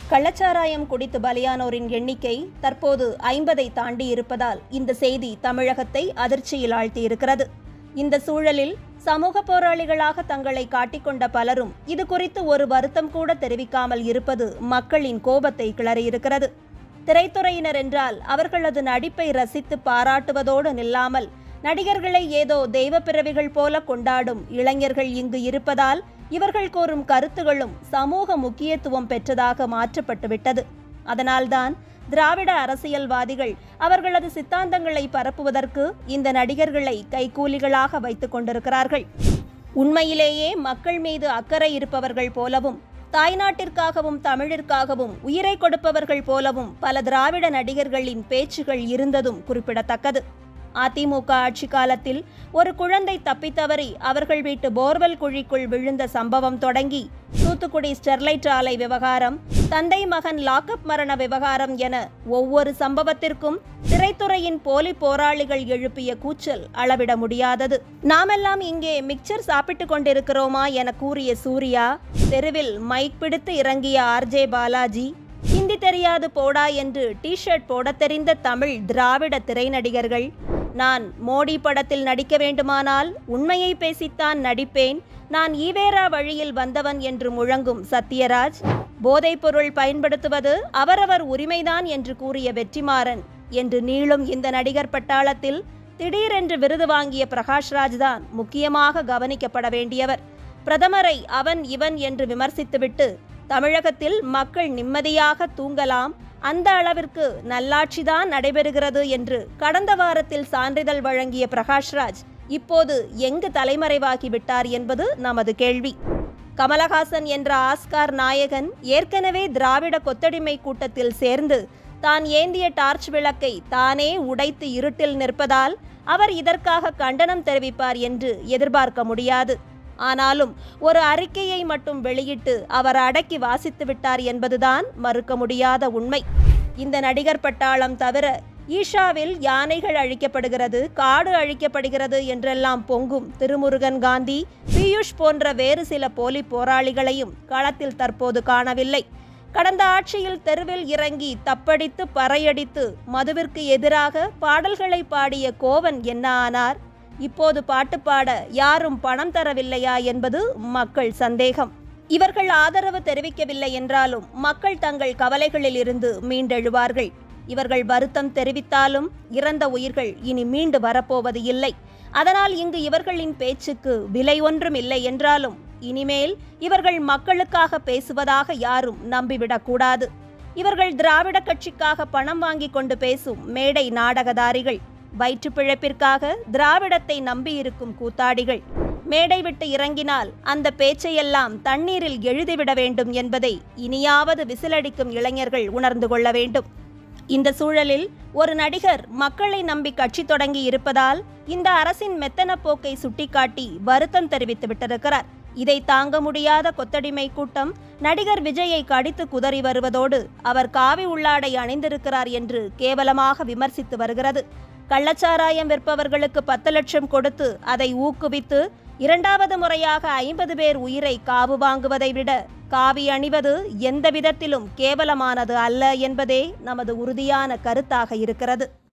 கள்ளச்சாராயம் குடித்து பலியானோரின் எண்ணிக்கை தற்போது ஐம்பதை தாண்டி இருப்பதால் இந்த செய்தி தமிழகத்தை அதிர்ச்சியில் ஆழ்த்தியிருக்கிறது இந்த சூழலில் சமூக போராளிகளாக தங்களை காட்டிக்கொண்ட பலரும் இது குறித்து ஒரு வருத்தம் கூட தெரிவிக்காமல் இருப்பது மக்களின் கோபத்தை கிளறியிருக்கிறது திரைத்துறையினர் என்றால் அவர்களது நடிப்பை ரசித்து பாராட்டுவதோடு நில்லாமல் நடிகர்களை ஏதோ தெய்வ பிறவிகள் போல கொண்டாடும் இளைஞர்கள் இங்கு இருப்பதால் இவர்கள் கூறும் கருத்துகளும் சமூக முக்கியத்துவம் பெற்றதாக மாற்றப்பட்டுவிட்டது அதனால்தான் திராவிட அரசியல்வாதிகள் அவர்களது சித்தாந்தங்களை பரப்புவதற்கு இந்த நடிகர்களை கைக்கூலிகளாக வைத்துக் கொண்டிருக்கிறார்கள் உண்மையிலேயே மக்கள் மீது அக்கறை இருப்பவர்கள் போலவும் தாய்நாட்டிற்காகவும் தமிழிற்காகவும் உயிரை கொடுப்பவர்கள் போலவும் பல திராவிட நடிகர்களின் பேச்சுகள் இருந்ததும் குறிப்பிடத்தக்கது அதிமுக ஆட்சி காலத்தில் ஒரு குழந்தை தப்பித்தவறி அவர்கள் வீட்டு போர்வெல் குழிக்குள் விழுந்த சம்பவம் தொடங்கி தூத்துக்குடி ஸ்டெர்லைட் ஆலை விவகாரம் தந்தை மகன் லாக்அப் மரண விவகாரம் என ஒவ்வொரு சம்பவத்திற்கும் திரைத்துறையின் போலி போராளிகள் எழுப்பிய கூச்சல் அளவிட முடியாதது நாமெல்லாம் இங்கே மிக்சர் சாப்பிட்டு கொண்டிருக்கிறோமா என கூறிய சூர்யா தெருவில் மைக் பிடித்து இறங்கிய ஆர்ஜே பாலாஜி ஹிந்தி தெரியாது போடா என்று டி ஷர்ட் போடத் தெரிந்த தமிழ் திராவிட திரைநடிகர்கள் நான் மோடி படத்தில் நடிக்க வேண்டுமானால் உண்மையை பேசித்தான் நடிப்பேன் நான் ஈவேரா வழியில் வந்தவன் என்று முழங்கும் சத்யராஜ் போதைப்பொருள் பயன்படுத்துவது அவரவர் உரிமைதான் என்று கூறிய வெற்றிமாறன் என்று நீளும் இந்த நடிகர் பட்டாளத்தில் திடீரென்று விருது வாங்கிய பிரகாஷ்ராஜ் தான் முக்கியமாக கவனிக்கப்பட வேண்டியவர் பிரதமரை அவன் இவன் என்று விமர்சித்துவிட்டு தமிழகத்தில் மக்கள் நிம்மதியாக தூங்கலாம் அந்த அளவிற்கு நல்லாட்சிதான் நடைபெறுகிறது என்று கடந்த வாரத்தில் சான்றிதழ் வழங்கிய பிரகாஷ்ராஜ் இப்போது எங்கு தலைமறைவாகி விட்டார் என்பது நமது கேள்வி கமலஹாசன் என்ற ஆஸ்கார் நாயகன் ஏற்கனவே திராவிட கொத்தடிமை கூட்டத்தில் சேர்ந்து தான் ஏந்திய டார்ச் விளக்கை தானே உடைத்து இருட்டில் நிற்பதால் அவர் இதற்காக கண்டனம் தெரிவிப்பார் என்று எதிர்பார்க்க முடியாது ஆனாலும் ஒரு அறிக்கையை மட்டும் வெளியிட்டு அவர் அடக்கி வாசித்து விட்டார் என்பதுதான் மறுக்க முடியாத உண்மை இந்த நடிகர் பட்டாளம் தவிர ஈஷாவில் யானைகள் அழிக்கப்படுகிறது காடு அழிக்கப்படுகிறது என்றெல்லாம் பொங்கும் திருமுருகன் காந்தி பியூஷ் போன்ற வேறு சில போலி போராளிகளையும் களத்தில் தற்போது காணவில்லை கடந்த ஆட்சியில் தெருவில் இறங்கி தப்படித்து பறையடித்து மதுவிற்கு எதிராக பாடல்களை பாடிய கோவன் என்ன ஆனார் இப்போது பாட்டு பாட யாரும் பணம் தரவில்லையா என்பது மக்கள் சந்தேகம் இவர்கள் ஆதரவு தெரிவிக்கவில்லை என்றாலும் மக்கள் தங்கள் கவலைகளில் இருந்து மீண்டெழுவார்கள் இவர்கள் வருத்தம் தெரிவித்தாலும் இறந்த உயிர்கள் இனி மீண்டு வரப்போவது இல்லை அதனால் இங்கு இவர்களின் பேச்சுக்கு விலை ஒன்றும் இல்லை என்றாலும் இனிமேல் இவர்கள் மக்களுக்காக பேசுவதாக யாரும் நம்பிவிடக்கூடாது இவர்கள் திராவிட கட்சிக்காக பணம் வாங்கி கொண்டு பேசும் மேடை நாடகதாரிகள் வயிற்று பிழைப்பிற்காக திராவிடத்தை நம்பியிருக்கும் கூத்தாடிகள் மேடை விட்டு இறங்கினால் அந்த பேச்சையெல்லாம் தண்ணீரில் எழுதிவிட வேண்டும் என்பதை இனியாவது விசிலடிக்கும் இளைஞர்கள் உணர்ந்து கொள்ள வேண்டும் இந்த சூழலில் ஒரு நடிகர் மக்களை நம்பி கட்சி தொடங்கி இருப்பதால் இந்த அரசின் மெத்தன போக்கை சுட்டிக்காட்டி வருத்தம் தெரிவித்து விட்டிருக்கிறார் இதை தாங்க முடியாத கொத்தடிமை கூட்டம் நடிகர் விஜயை கடித்து குதறி வருவதோடு அவர் காவி உள்ளாடை அணிந்திருக்கிறார் என்று கேவலமாக விமர்சித்து வருகிறது கள்ளச்சாராயம் விற்பவர்களுக்கு பத்து லட்சம் கொடுத்து அதை ஊக்குவித்து இரண்டாவது முறையாக ஐம்பது பேர் உயிரை காவு வாங்குவதை விட காவி அணிவது எந்த விதத்திலும் கேவலமானது அல்ல என்பதே நமது உறுதியான கருத்தாக இருக்கிறது